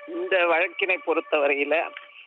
இந்த வழக்கினை பொறுத்தவரையில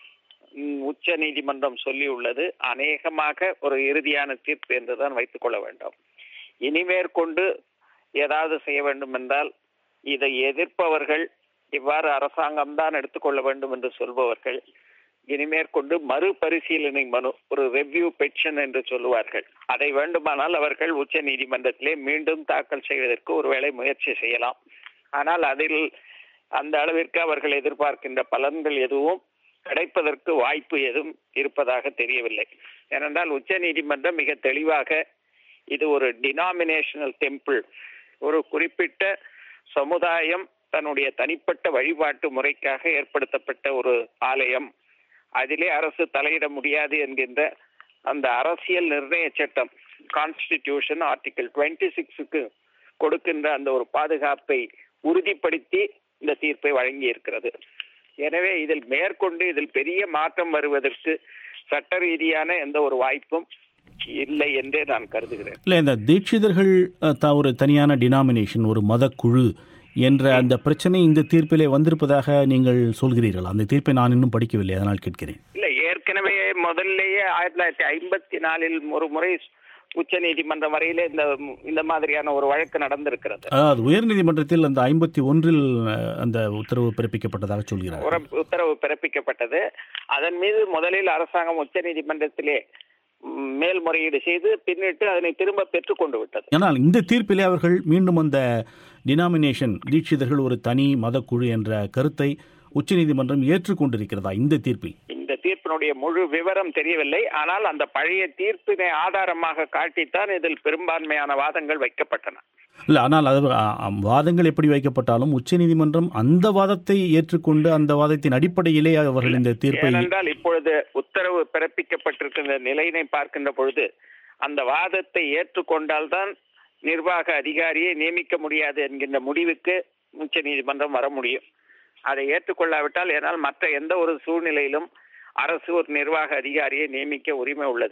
ம், உச்ச நீதிமன்றம் சொல்லியுள்ளது அநேகமாக ஒரு இறுதியான தீர்ப்பு என்றுதான் வைத்துக் கொள்ள வேண்டும் இனிமேற்கொண்டு ஏதாவது செய்ய வேண்டும் என்றால் இதை எதிர்ப்பவர்கள் இவ்வாறு அரசாங்கம் தான் எடுத்துக்கொள்ள வேண்டும் என்று சொல்பவர்கள் இனிமேற்கொண்டு மறுபரிசீலனை மனு ஒரு ரெவ்யூ பெட்டிஷன் என்று சொல்லுவார்கள் அதை வேண்டுமானால் அவர்கள் உச்ச நீதிமன்றத்திலே மீண்டும் தாக்கல் செய்வதற்கு ஒருவேளை முயற்சி செய்யலாம் ஆனால் அதில் அந்த அளவிற்கு அவர்கள் எதிர்பார்க்கின்ற பலன்கள் எதுவும் கிடைப்பதற்கு வாய்ப்பு எதுவும் இருப்பதாக தெரியவில்லை ஏனென்றால் உச்ச நீதிமன்றம் மிக தெளிவாக இது ஒரு டினாமினேஷனல் டெம்பிள் ஒரு குறிப்பிட்ட சமுதாயம் தன்னுடைய தனிப்பட்ட வழிபாட்டு முறைக்காக ஏற்படுத்தப்பட்ட ஒரு ஆலயம் அதிலே அரசு தலையிட முடியாது என்கின்ற அந்த அரசியல் நிர்ணய சட்டம் கான்ஸ்டிடியூஷன் ஆர்டிகல் டுவெண்ட்டி சிக்ஸுக்கு கொடுக்கின்ற அந்த ஒரு பாதுகாப்பை உறுதிப்படுத்தி இந்த தீர்ப்பை வழங்கி இருக்கிறது எனவே இதில் மேற்கொண்டு இதில் பெரிய மாற்றம் வருவதற்கு சட்ட ரீதியான எந்த ஒரு வாய்ப்பும் இல்லை என்றே நான் கருதுகிறேன் இல்லை இந்த தீட்சிதர்கள் அஹ், த- ஒரு தனியான டினாமினேஷன் ஒரு மதக்குழு என்ற அந்த பிரச்சனை இந்த தீர்ப்பிலே வந்திருப்பதாக நீங்கள் சொல்கிறீர்கள் அந்த தீர்ப்பை நான் இன்னும் படிக்கவில்லை அதனால் கேட்கிறேன் இல்ல ஏற்கனவே முதல்லயே ஆயிரத்தி தொள்ளாயிரத்தி ஐம்பத்தி நாலில் ஒரு முறை உச்ச நீதிமன்றம் வரையிலே இந்த இந்த மாதிரியான ஒரு வழக்கு நடந்திருக்கிறது அதாவது உயர்நீதிமன்றத்தில் அந்த ஐம்பத்தி ஒன்றில் அஹ், அந்த உத்தரவு பிறப்பிக்கப்பட்டதாக சொல்கிறார் ஒரு உத்தரவு பிறப்பிக்கப்பட்டது அதன் மீது முதலில் அரசாங்கம் உச்ச நீதிமன்றத்திலே ம், மேல்முறையீடு செய்து பின்னிட்டு அதனை திரும்ப பெற்றுக் கொண்டு விட்டது ஆனால் இந்த தீர்ப்பிலே அவர்கள் மீண்டும் அந்த டினாமினேஷன் தீட்சிதர்கள் ஒரு தனி மதக்குழு என்ற கருத்தை உச்சநீதிமன்றம் ஏற்றுக்கொண்டிருக்கிறதா இந்த தீர்ப்பில் இந்த தீர்ப்பினுடைய முழு விவரம் தெரியவில்லை ஆனால் அந்த பழைய தீர்ப்பினை ஆதாரமாக காட்டித்தான் இதில் பெரும்பான்மையான வாதங்கள் வைக்கப்பட்டன இல்லை ஆனால் அது அ, அ, வாதங்கள் எப்படி வைக்கப்பட்டாலும் உச்சநீதிமன்றம் அந்த வாதத்தை ஏற்றுக்கொண்டு அந்த வாதத்தின் அடிப்படையிலே அவர்கள் இந்த தீர்ப்பை ஏனென்றால் இப்பொழுது உத்தரவு பிறப்பிக்கப்பட்டிருக்கின்ற நிலையினை பார்க்கின்ற பொழுது அந்த வாதத்தை ஏற்றுக்கொண்டால்தான் நிர்வாக அதிகாரியை நியமிக்க முடியாது என்கின்ற முடிவுக்கு உச்ச நீதிமன்றம் வர முடியும் அதை ஏற்றுக்கொள்ளாவிட்டால் ஏனால் மற்ற எந்த ஒரு சூழ்நிலையிலும் அரசு ஒரு நிர்வாக அதிகாரியை நியமிக்க உரிமை உள்ளது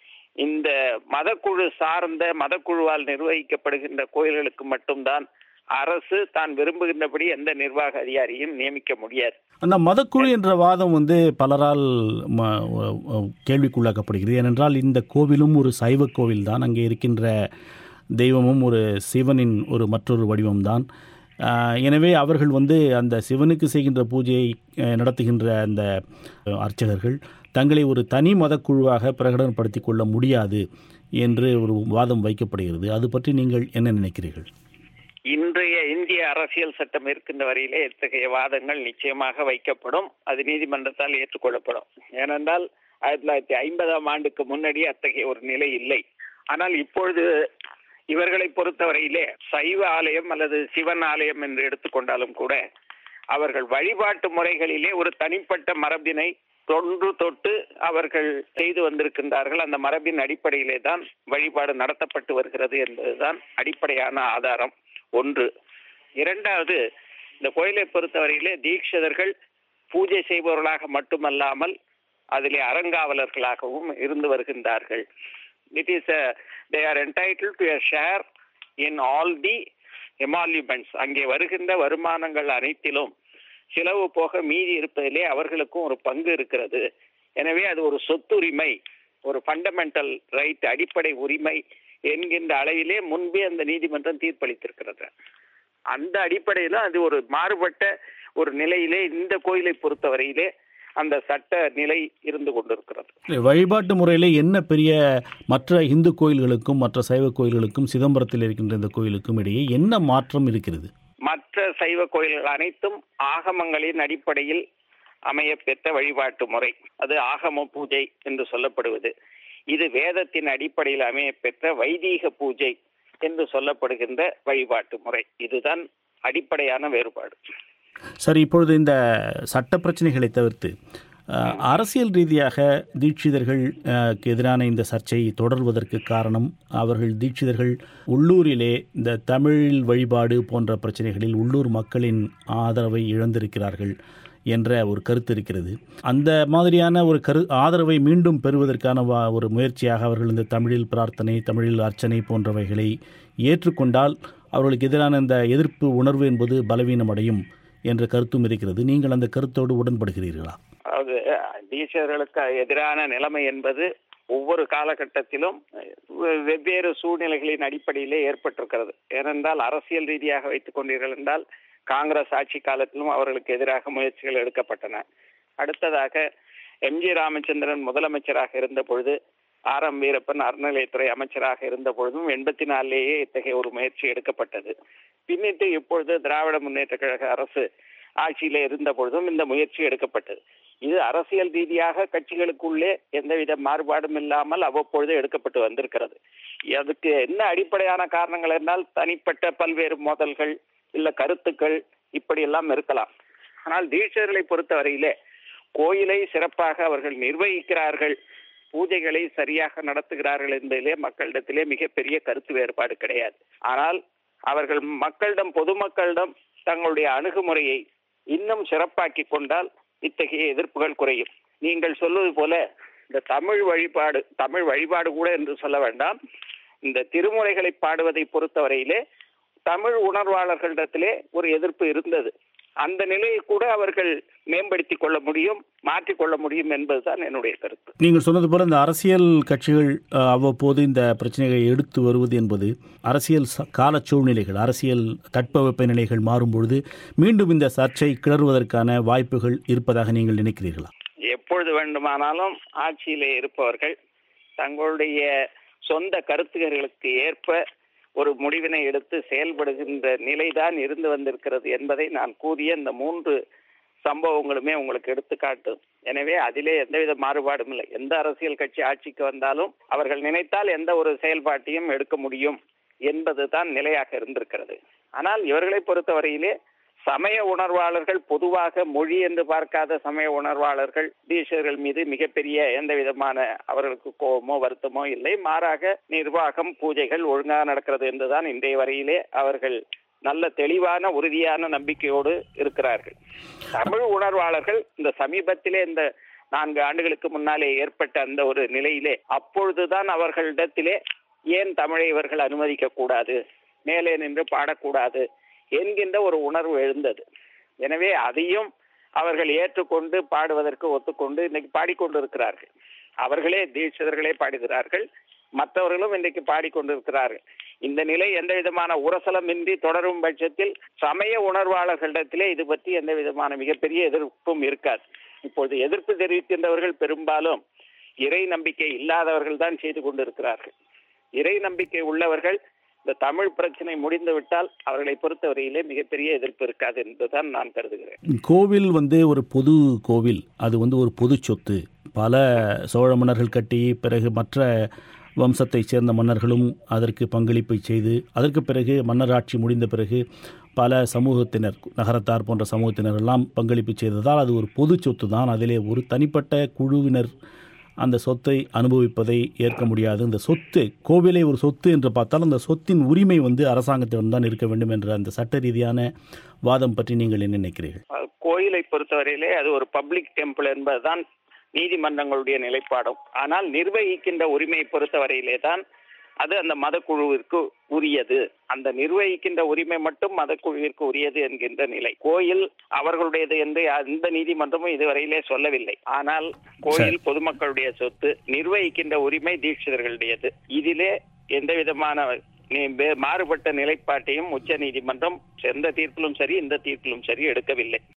இந்த மதக்குழு சார்ந்த மதக்குழுவால் நிர்வகிக்கப்படுகின்ற கோயில்களுக்கு மட்டும்தான் அரசு தான் விரும்புகின்றபடி எந்த நிர்வாக அதிகாரியும் நியமிக்க முடியாது அந்த மதக்குழு என்ற வாதம் வந்து பலரால் ம- ஒ- ஒ- கேள்விக்குள்ளாக்கப்படுகிறது ஏனென்றால் இந்த கோவிலும் ஒரு சைவ கோவில் தான் அங்கே இருக்கின்ற தெய்வமும் ஒரு சிவனின் ஒரு மற்றொரு வடிவம்தான் ஆஹ், எனவே அவர்கள் வந்து அந்த சிவனுக்கு செய்கின்ற பூஜையை அஹ், நடத்துகின்ற அந்த அஹ், அர்ச்சகர்கள் தங்களை ஒரு தனி மதக்குழுவாக பிரகடனப்படுத்திக் கொள்ள முடியாது என்று ஒரு வாதம் வைக்கப்படுகிறது அது பற்றி நீங்கள் என்ன நினைக்கிறீர்கள் இன்றைய இந்திய அரசியல் சட்டம் இருக்கின்ற வரையிலே இத்தகைய வாதங்கள் நிச்சயமாக வைக்கப்படும் அது நீதிமன்றத்தால் ஏற்றுக்கொள்ளப்படும் ஏனென்றால் ஆயிரத்தி தொள்ளாயிரத்தி ஐம்பதாம் ஆண்டுக்கு முன்னாடி அத்தகைய ஒரு நிலை இல்லை ஆனால் இப்பொழுது இவர்களை பொறுத்தவரையிலே சைவ ஆலயம் அல்லது சிவன் ஆலயம் என்று எடுத்துக்கொண்டாலும் கூட அவர்கள் வழிபாட்டு முறைகளிலே ஒரு தனிப்பட்ட மரபினை தொன்று தொட்டு அவர்கள் செய்து வந்திருக்கின்றார்கள் அந்த மரபின் அடிப்படையிலே தான் வழிபாடு நடத்தப்பட்டு வருகிறது என்பதுதான் அடிப்படையான ஆதாரம் ஒன்று இரண்டாவது இந்த கோயிலை பொறுத்தவரையிலே தீட்சிதர்கள் பூஜை செய்பவர்களாக மட்டுமல்லாமல் அதிலே அறங்காவலர்களாகவும் இருந்து வருகின்றார்கள் it is they are entitled to a share in all the emoluments அங்கே வருகின்ற வருமானங்கள் அனைத்திலும் செலவு போக மீதி இருப்பதிலே அவர்களுக்கும் ஒரு பங்கு இருக்கிறது எனவே அது ஒரு சொத்துரிமை ஒரு ஃபண்டமெண்டல் ரைட் அடிப்படை உரிமை என்கின்ற அளவிலே முன்பே அந்த நீதிமன்றம் தீர்ப்பளித்திருக்கிறது அந்த அடிப்படையில் அது ஒரு மாறுபட்ட ஒரு நிலையிலே இந்த கோயிலை பொறுத்தவரையிலே அந்த சட்ட நிலை இருந்து கொண்டிருக்கிறது இல்லை, வழிபாட்டு முறையில் என்ன பெரிய மற்ற இந்து கோயில்களுக்கும் மற்ற சைவ கோயில்களுக்கும் சிதம்பரத்தில் இருக்கின்ற இந்த கோயிலுக்கும் இடையே என்ன மாற்றம் இருக்கிறது மற்ற சைவ கோயில்கள் அனைத்தும் ஆகமங்களின் அடிப்படையில் அமைய பெற்ற வழிபாட்டு முறை அது ஆகம பூஜை என்று சொல்லப்படுவது இது வேதத்தின் அடிப்படையில் அமைய பெற்ற வைதீக பூஜை என்று சொல்லப்படுகின்ற வழிபாட்டு முறை இதுதான் அடிப்படையான வேறுபாடு சரி இப்பொழுது இந்த சட்ட பிரச்சனைகளை தவிர்த்து அஹ், அரசியல் ரீதியாக தீட்சிதர்கள் அஹ், க்கு எதிரான இந்த சர்ச்சை தொடர்வதற்கு காரணம் அவர்கள் தீட்சிதர்கள் உள்ளூரிலே இந்த தமிழ் வழிபாடு போன்ற பிரச்சனைகளில் உள்ளூர் மக்களின் ஆதரவை இழந்திருக்கிறார்கள் என்ற ஒரு கருத்து இருக்கிறது அந்த மாதிரியான ஒரு கரு ஆதரவை மீண்டும் பெறுவதற்கான வா- ஒரு முயற்சியாக அவர்கள் இந்த தமிழில் பிரார்த்தனை தமிழில் அர்ச்சனை போன்றவைகளை ஏற்றுக்கொண்டால் அவர்களுக்கு எதிரான இந்த எதிர்ப்பு உணர்வு என்பது பலவீனமடையும் என்ற கருத்தும் இருக்கிறது நீங்கள் அந்த கருத்தோடு உடன்படுகிறீர்களா அதாவது டீச்சர்களுக்கு எதிரான நிலைமை என்பது ஒவ்வொரு காலகட்டத்திலும் வெ- வெவ்வேறு சூழ்நிலைகளின் அடிப்படையிலே ஏற்பட்டிருக்கிறது ஏனென்றால் அரசியல் ரீதியாக வைத்துக் கொண்டீர்கள் என்றால் காங்கிரஸ் ஆட்சி காலத்திலும் அவர்களுக்கு எதிராக முயற்சிகள் எடுக்கப்பட்டன அடுத்ததாக எம்ஜி ராமச்சந்திரன் முதலமைச்சராக இருந்த பொழுது ஆர் எம் வீரப்பன் அறநிலையத்துறை அமைச்சராக இருந்த பொழுதும் எண்பத்தி நாலிலேயே இத்தகைய ஒரு முயற்சி எடுக்கப்பட்டது பின்னிட்டு இப்பொழுது திராவிட முன்னேற்ற கழக அரசு ஆட்சியிலே இருந்த பொழுதும் இந்த முயற்சி எடுக்கப்பட்டது இது அரசியல் ரீதியாக கட்சிகளுக்குள்ளே எந்தவித மாறுபாடும் இல்லாமல் அவ்வப்பொழுது எடுக்கப்பட்டு வந்திருக்கிறது அதுக்கு என்ன அடிப்படையான காரணங்கள் என்றால் தனிப்பட்ட பல்வேறு மோதல்கள் இல்ல கருத்துக்கள் இப்படி எல்லாம் இருக்கலாம் ஆனால் தீட்சர்களை பொறுத்தவரையிலே கோயிலை சிறப்பாக அவர்கள் நிர்வகிக்கிறார்கள் பூஜைகளை சரியாக நடத்துகிறார்கள் என்பதிலே மக்களிடத்திலே மிகப்பெரிய கருத்து வேறுபாடு கிடையாது ஆனால் அவர்கள் மக்களிடம் பொதுமக்களிடம் தங்களுடைய அணுகுமுறையை இன்னும் சிறப்பாக்கி கொண்டால் இத்தகைய எதிர்ப்புகள் குறையும் நீங்கள் சொல்வது போல இந்த தமிழ் வழிபாடு தமிழ் வழிபாடு கூட என்று சொல்ல வேண்டாம் இந்த திருமுறைகளை பாடுவதை பொறுத்தவரையிலே தமிழ் உணர்வாளர்களிடத்திலே ஒரு எதிர்ப்பு இருந்தது அந்த நிலையை கூட அவர்கள் மேம்படுத்திக் கொள்ள முடியும் மாற்றிக் கொள்ள முடியும் என்பதுதான் என்னுடைய கருத்து நீங்கள் சொன்னது போல இந்த அரசியல் கட்சிகள் அஹ், அவ்வப்போது இந்த பிரச்சனைகளை எடுத்து வருவது என்பது அரசியல் ச- கால சூழ்நிலைகள் அரசியல் தட்பவெப்ப நிலைகள் மாறும் பொழுது மீண்டும் இந்த சர்ச்சை கிளறுவதற்கான வாய்ப்புகள் இருப்பதாக நீங்கள் நினைக்கிறீர்களா எப்பொழுது வேண்டுமானாலும் ஆட்சியிலே இருப்பவர்கள் தங்களுடைய சொந்த கருத்துகளுக்கு ஏற்ப ஒரு முடிவினை எடுத்து செயல்படுகின்ற நிலைதான் இருந்து வந்திருக்கிறது என்பதை நான் கூறிய இந்த மூன்று சம்பவங்களுமே உங்களுக்கு எடுத்துக்காட்டும் எனவே அதிலே எந்தவித மாறுபாடும் இல்லை எந்த அரசியல் கட்சி ஆட்சிக்கு வந்தாலும் அவர்கள் நினைத்தால் எந்த ஒரு செயல்பாட்டையும் எடுக்க முடியும் என்பதுதான் நிலையாக இருந்திருக்கிறது ஆனால் இவர்களை பொறுத்தவரையிலே சமய உணர்வாளர்கள் பொதுவாக மொழி என்று பார்க்காத சமய உணர்வாளர்கள் தீட்சர்கள் மீது மிகப்பெரிய எந்த விதமான அவர்களுக்கு கோபமோ வருத்தமோ இல்லை மாறாக நிர்வாகம் பூஜைகள் ஒழுங்காக நடக்கிறது என்றுதான் இன்றைய வரையிலே அவர்கள் நல்ல தெளிவான உறுதியான நம்பிக்கையோடு இருக்கிறார்கள் தமிழ் உணர்வாளர்கள் இந்த சமீபத்திலே இந்த நான்கு ஆண்டுகளுக்கு முன்னாலே ஏற்பட்ட அந்த ஒரு நிலையிலே அப்பொழுதுதான் அவர்களிடத்திலே ஏன் தமிழை இவர்கள் அனுமதிக்க கூடாது மேலே நின்று பாடக்கூடாது என்கின்ற ஒரு உணர்வு எழுந்தது எனவே அதையும் அவர்கள் ஏற்றுக்கொண்டு பாடுவதற்கு ஒத்துக்கொண்டு இன்னைக்கு பாடிக்கொண்டிருக்கிறார்கள் அவர்களே தீட்சிதர்களே பாடுகிறார்கள் மற்றவர்களும் இன்றைக்கு பாடிக்கொண்டிருக்கிறார்கள் இந்த நிலை எந்த விதமான உரசலமின்றி தொடரும் பட்சத்தில் சமய உணர்வாளர்களிடத்திலே இது பற்றி எந்த விதமான மிகப்பெரிய எதிர்ப்பும் இருக்காது இப்பொழுது எதிர்ப்பு தெரிவிக்கின்றவர்கள் பெரும்பாலும் இறை நம்பிக்கை இல்லாதவர்கள் தான் செய்து கொண்டிருக்கிறார்கள் இறை நம்பிக்கை உள்ளவர்கள் இந்த தமிழ் பிரச்சனை முடிந்து விட்டால் அவர்களை பொறுத்தவரையிலே மிகப்பெரிய எதிர்ப்பு இருக்காது என்றுதான் நான் கருதுகிறேன் கோவில் வந்து ஒரு பொது கோவில் அது வந்து ஒரு பொது சொத்து பல சோழ மன்னர்கள் கட்டி பிறகு மற்ற வம்சத்தைச் சேர்ந்த மன்னர்களும் அதற்கு பங்களிப்பை செய்து அதற்கு பிறகு மன்னராட்சி முடிந்த பிறகு பல சமூகத்தினர் நகரத்தார் போன்ற சமூகத்தினர் எல்லாம் பங்களிப்பு செய்ததால் அது ஒரு பொது சொத்து தான் அதிலே ஒரு தனிப்பட்ட குழுவினர் அந்த சொத்தை அனுபவிப்பதை ஏற்க முடியாது இந்த சொத்து கோவிலை ஒரு சொத்து என்று பார்த்தால் அந்த சொத்தின் உரிமை வந்து அரசாங்கத்திடம் தான் இருக்க வேண்டும் என்ற அந்த சட்ட ரீதியான வாதம் பற்றி நீங்கள் என்ன நினைக்கிறீர்கள் அது கோயிலை பொறுத்தவரையிலே அது ஒரு பப்ளிக் டெம்பிள் என்பதுதான் நீதிமன்றங்களுடைய நிலைப்பாடும் ஆனால் நிர்வகிக்கின்ற உரிமையை பொறுத்தவரையிலே தான் அது அந்த மதக்குழுவிற்கு உரியது அந்த நிர்வகிக்கின்ற உரிமை மட்டும் மதக்குழுவிற்கு உரியது என்கின்ற நிலை கோயில் அவர்களுடையது என்று எந்த நீதிமன்றமும் இதுவரையிலே சொல்லவில்லை ஆனால் கோயில் பொதுமக்களுடைய சொத்து நிர்வகிக்கின்ற உரிமை தீட்சிதர்களுடையது இதிலே எந்த விதமான நீ- வே- மாறுபட்ட நிலைப்பாட்டையும் உச்ச நீதிமன்றம் எந்த தீர்ப்பிலும் சரி இந்த தீர்ப்பிலும் சரி எடுக்கவில்லை